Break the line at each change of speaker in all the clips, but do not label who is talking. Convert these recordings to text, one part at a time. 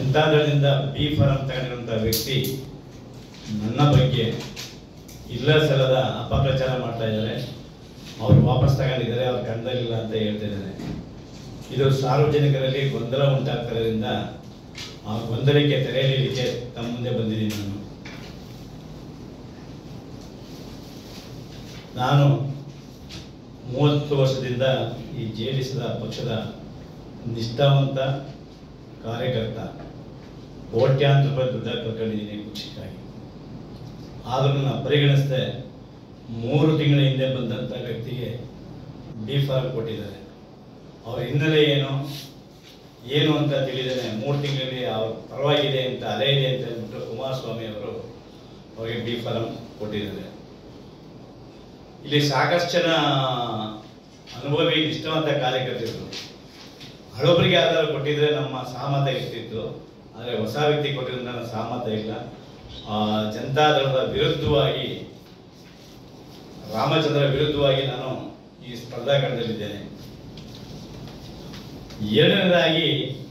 ಜನತಾದಳದಿಂದ B form ತಗೊಂಡಿರುವಂಥ ವ್ಯಕ್ತಿ ನನ್ನ ಬಗ್ಗೆ ಇಲ್ಲ ಸಲದ ಅಪಪ್ರಚಾರ ಮಾಡ್ತಾ ಇದ್ದಾರೆ ಅವ್ರು ವಾಪಸ್ ತಗೊಂಡಿದ್ದಾರೆ ಅವ್ರ ಕಂಡಲಿಲ್ಲ ಅಂತ ಹೇಳ್ತಾ ಇದ್ದಾರೆ ಇದು ಸಾರ್ವಜನಿಕರಲ್ಲಿ ಗೊಂದಲ ಉಂಟಾಗ್ತಿರೋದ್ರಿಂದ ಆ ಗೊಂದಲಕ್ಕೆ ತೆರೆ ಎಳೀಲಿಕ್ಕೆ ತಮ್ಮ ಮುಂದೆ ಬಂದಿದ್ದೀನಿ ನಾನು ನಾನು ಮೂವತ್ತು ವರ್ಷದಿಂದ ಈ ಜೆ ಡಿ ಎಸ್ದ ಪಕ್ಷದ ನಿಷ್ಠಾವಂತ ಕಾರ್ಯಕರ್ತ ಕೋಟ್ಯಾಂತರ ರೂಪಾಯಿ ದುಡ್ಡ ಕಳ್ಕೊಂಡಿದ್ದೀನಿ ಪಕ್ಷಕ್ಕಾಗಿ ಆದರೂ ನಾನು ಪರಿಗಣಿಸದೆ ಮೂರು ತಿಂಗಳ ಹಿಂದೆ ಬಂದಂಥ ವ್ಯಕ್ತಿಗೆ ಡಿ ಫಾರ್ಮ್ ಕೊಟ್ಟಿದ್ದಾರೆ ಅವ್ರ ಹಿನ್ನೆಲೆ ಏನು ಏನು ಅಂತ ತಿಳಿದೇನೆ ಮೂರು ತಿಂಗಳಲ್ಲಿ ಅವ್ರ ಪರವಾಗಿದೆ ಅಂತ ಅಲೆ ಇದೆ ಅಂತ ಹೇಳ್ಬಿಟ್ಟು ಕುಮಾರಸ್ವಾಮಿ ಅವರು ಅವರಿಗೆ ಡಿ ಫಾರಂ ಕೊಟ್ಟಿದ್ದಾರೆ ಇಲ್ಲಿ ಸಾಕಷ್ಟು ಜನ ಅನುಭವಿ ನಿಷ್ಠಾವಂತ ಕಾರ್ಯಕರ್ತರು ಹಳೊಬ್ಬರಿಗೆ ಯಾರು ಕೊಟ್ಟಿದ್ರೆ ನಮ್ಮ ಸಹಮತ ಇರ್ತಿತ್ತು ಆದರೆ ಹೊಸ ವ್ಯಕ್ತಿ ಕೊಟ್ಟಿರೋದ್ರಿಂದ ನನ್ನ ಸಹಮತ ಇಲ್ಲ ಆ, ಜನತಾದಳದ ವಿರುದ್ಧವಾಗಿ ರಾಮಚಂದ್ರ ವಿರುದ್ಧವಾಗಿ ನಾನು ಈ ಸ್ಪರ್ಧಾ ಕಣದಲ್ಲಿದ್ದೇನೆ ಎರಡನೇದಾಗಿ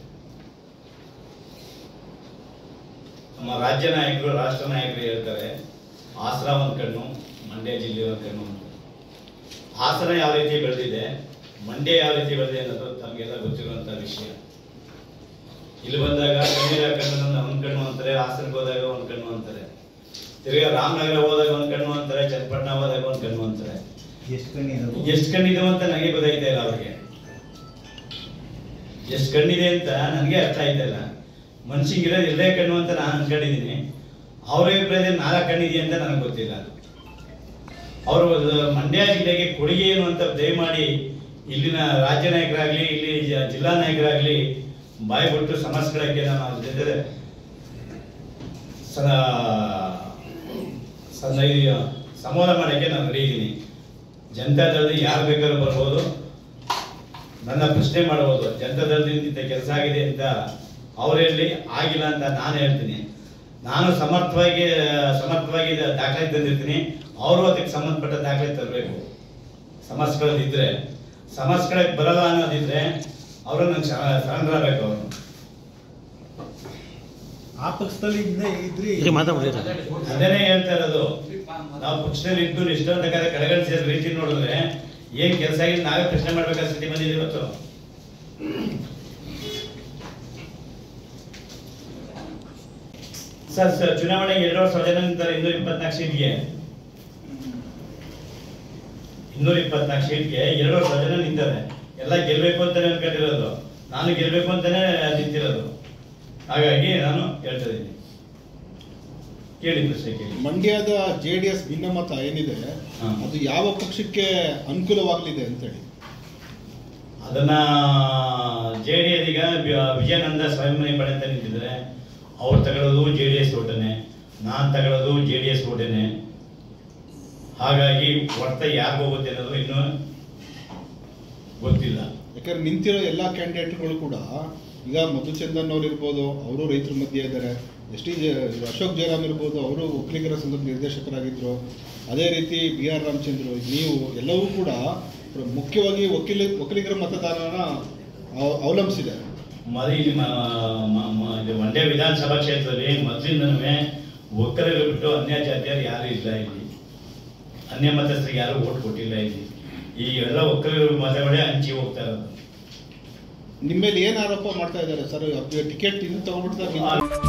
ನಮ್ಮ ರಾಜ್ಯ ನಾಯಕರು ರಾಷ್ಟ್ರ ನಾಯಕರು ಹೇಳ್ತಾರೆ ಹಾಸನ ಒಂದು ಕಣ್ಣು ಮಂಡ್ಯ ಜಿಲ್ಲೆ ಒಂದು ಕಣ್ಣು ಅಂತ. ಹಾಸನ ಯಾವ ರೀತಿ ಬೆಳೆದಿದೆ ಮಂಡ್ಯ ಯಾವ ರೀತಿ ಬೆಳೆದಿದೆ ಅನ್ನೋದು ತಮಗೆಲ್ಲ ಗೊತ್ತಿರುವಂಥ ವಿಷಯ ಇಲ್ಲಿ ಬಂದಾಗ ಕಣ್ಣೀರ ಕಣ್ಣನ್ನು ಒಂದು ಕಣ್ಣು ಅಂತಾರೆ ಹಾಸನಕ್ಕೆ ಹೋದಾಗ ಒಂದು ಕಣ್ಣು ಅಂತಾರೆ ತಿರ್ಗಾ ರಾಮನಗರ ಹೋದಾಗ ಒಂದು ಕಣ್ಣು ಅಂತಾರೆ ಚನ್ನಪಟ್ಟಣ ಹೋದಾಗ ಒಂದು ಕಣ್ಣು ಅಂತಾರೆ
ಎಷ್ಟು ಕಣ್ಣು ಇರೋದು
ಎಷ್ಟು ಕಣ್ಣಿದೆ ಅಂತ ನನಗೆ ಗೊತ್ತಾಯ್ತಾ ಇಲ್ಲ ಅವ್ರಿಗೆ ಎಷ್ಟು ಕಣ್ಣಿದೆ ಅಂತ ನನಗೆ ಅರ್ಥ ಆಯ್ತಾ ಇಲ್ಲ ಮನ್ಸಿಗಿರೋದು ಎರಡೇ ಕಣ್ಣು ಅಂತ ನಾನು ಅನ್ಕೊಂಡಿದ್ದೀನಿ ಅವ್ರ ಅಭಿಪ್ರಾಯದಲ್ಲಿ ನಾಲ್ಕು ಕಣ್ಣಿದೆ ಅಂತ ನನಗೆ ಗೊತ್ತಿಲ್ಲ ಅವರು ಮಂಡ್ಯ ಜಿಲ್ಲೆಗೆ ಕೊಡುಗೆ ಏನು ಅಂತ ದಯಮಾಡಿ ಇಲ್ಲಿನ ರಾಜ್ಯ ನಾಯಕರಾಗ್ಲಿ ಇಲ್ಲಿ ಜ- ಜಿಲ್ಲಾ ನಾಯಕರಾಗ್ಲಿ ಬಾಯಿ ಬಿಟ್ಟು ಸಮಸ್ಯೆಗಳಿಗೆ ನಾನು ಅವ್ರ ಜೊತೆ ಸ- ಸಣ್ಣ ಈ ಸಂವಾದ ಮಾಡೋಕ್ಕೆ ನಾನು ರೆಡಿ ಇದ್ದೀನಿ ಜನತಾದಳದ ಯಾರು ಬೇಕಾದ್ರೂ ಬರ್ಬೋದು ನನ್ನ ಪ್ರಶ್ನೆ ಮಾಡ್ಬೋದು ಜನತಾದಳದಿಂದ ಇಂಥ ಕೆಲಸ ಆಗಿದೆ ಅಂತ ಅವ್ರು ಹೇಳಿ ಆಗಿಲ್ಲ ಅಂತ ನಾನು ಹೇಳ್ತೀನಿ ನಾನು ಸಮರ್ಥವಾಗಿ ಸಮರ್ಥವಾಗಿ ಇದ- ದಾಖಲೆ ತಂದಿರ್ತೀನಿ ಅವರು ಅದಕ್ಕೆ ಸಂಬಂಧಪಟ್ಟ ದಾಖಲೆ ತರಬೇಕು ಸಮಸ್ಯೆಗಳಿದ್ರೆ ಸಮಸ್ಯೆಗಳಿಗೆ ಬರಲ್ಲ ಅನ್ನೋದಿದ್ರೆ ಅವರು ನಂಗೆ ಸರೆಂಡರ್ ಆಗಬೇಕು ಅವರು
ಆ ಪಕ್ಷದಲ್ಲಿ ಇದ್ದೇ ಇದ್ರಿ
ಈಗ ಮಾತಾಡ್ಬಿಡಿ
ಅದನ್ನೇ ಹೇಳ್ತಾ ಇರೋದು ನಾವು ಪಕ್ಷದಲ್ಲಿ ಇದ್ದು ನಿಷ್ಠಾಂತ ಕಾರ್ಯ ಕಡೆಗಣಿಸಿದ ರೀತಿ ನೋಡಿದ್ರೆ ಏನ್ ಕೆಲಸ ಆಗಿದೆ ನಾವೇ ಪ್ರಶ್ನೆ ಮಾಡ್ಬೇಕಾದ ಸ್ಥಿತಿ ಬಂದಿದೆ ಇವತ್ತು ಸರ್ ಸರ್ ಚುನಾವಣೆಗೆ ಎರಡು ವರ್ಷ ಜನ ನಿಂತಾರೆ ಇನ್ನೂರ ಇಪ್ಪತ್ನಾಲ್ಕು ಸೀಟ್ಗೆ ಇನ್ನೂರ ಇಪ್ಪತ್ನಾಲ್ಕು ಸೀಟ್ಗೆ ಎರಡು ವರ್ಷ ಜನ ನಿಂತಾರೆ ಎಲ್ಲ ಗೆಲ್ಬೇಕು ಅಂತಾನೆ ಅನ್ಕೊಂಡಿರೋದು ನಾನು ಗೆಲ್ಬೇಕು ಅಂತಾನೆ ನಿಂತಿರೋದು ಹಾಗಾಗಿ ನಾನು ಹೇಳ್ತಾ ಇದ್ದೀನಿ ಕೇಳಿ ಪ್ರಶ್ನೆ ಕೇಳಿ
ಮಂಡ್ಯದ ಜೆ ಡಿ ಎಸ್ ಭಿನ್ನಮತ ಏನಿದೆ
ಹಾ.
ಅದು ಯಾವ ಪಕ್ಷಕ್ಕೆ ಅನುಕೂಲವಾಗಲಿದೆ ಅಂತೇಳಿ
ಅದನ್ನ ಜೆ ಡಿ ಎಸ್ ಈಗ ವಿ- ವಿಜಯಾನಂದ ಸ್ವಯಂಮನೆ ಪಡೆ ಅಂತ ನಿಂತಿದ್ದಾರೆ ಅವ್ರು ತಗೊಳ್ಳೋದು ಜೆ ಡಿ ಎಸ್ ಓಟನೆ ನಾನು ತಗೊಳ್ಳೋದು ಜೆ ಡಿ ಎಸ್ ಓಟನೆ ಹಾಗಾಗಿ ಒಟ್ಟ ಯಾರಿಗೂ ಹೋಗುತ್ತೆ ಅನ್ನೋದು ಇನ್ನೂ ಗೊತ್ತಿಲ್ಲ
ಯಾಕಂದ್ರೆ ನಿಂತಿರೋ ಎಲ್ಲ ಕ್ಯಾಂಡಿಡೇಟ್ಗಳು ಕೂಡ ಈಗ ಮಧುಚಂದನ್ ಅವ್ರು ಇರ್ಬೋದು ಅವರು ರೈತರ ಮಧ್ಯೆ ಇದ್ದಾರೆ ಎಸ್ ಟಿ ಅಶೋಕ್ ಜಯರಾಮ್ ಇರ್ಬೋದು ಅವರು ಒಕ್ಕಲಿಗರ ಸಂಘದ ನಿರ್ದೇಶಕರಾಗಿದ್ದರು ಅದೇ ರೀತಿ ಬಿ ಆರ್ ರಾಮಚಂದ್ರ ನೀವು ಎಲ್ಲವೂ ಕೂಡ ಮುಖ್ಯವಾಗಿ ಒಕ್ಕಲಿ ಒಕ್ಕಲಿಗರ ಮತದಾರನ ಅವ- ಅವಲಂಬಿಸಿದೆ
ಮೊದಲು ಇಲ್ಲಿ ಮ- ಮ- ಮ- ಇದು ಮಂಡ್ಯ ವಿಧಾನಸಭಾ ಕ್ಷೇತ್ರದಲ್ಲಿ ಮೊದಲಿಂದನೂ ಒಕ್ಕಲಿಗರು ಬಿಟ್ಟು ಅನ್ಯ ಜಾತಿಯರು ಯಾರು ಇಲ್ಲ ಇಲ್ಲಿ ಅನ್ಯ ಮತಸ್ಥರಿಗೆ ಯಾರು ಓಟ್ ಕೊಟ್ಟಿಲ್ಲ ಇಲ್ಲಿ ಈ ಎಲ್ಲ ಒಕ್ಕಲಿಗರ ಮತಗಳೇ ಹಂಚಿ ಹೋಗ್ತಾ ಇರೋದು
ನಿಮ್ಮ ಮೇಲೆ ಏನು ಆರೋಪ ಮಾಡ್ತಾ ಇದ್ದಾರೆ ಸರ್ ಟಿಕೆಟ್ ಇದು ತಗೊಂಡ್ಬಿಡ್ತಾರೆ
ಆ-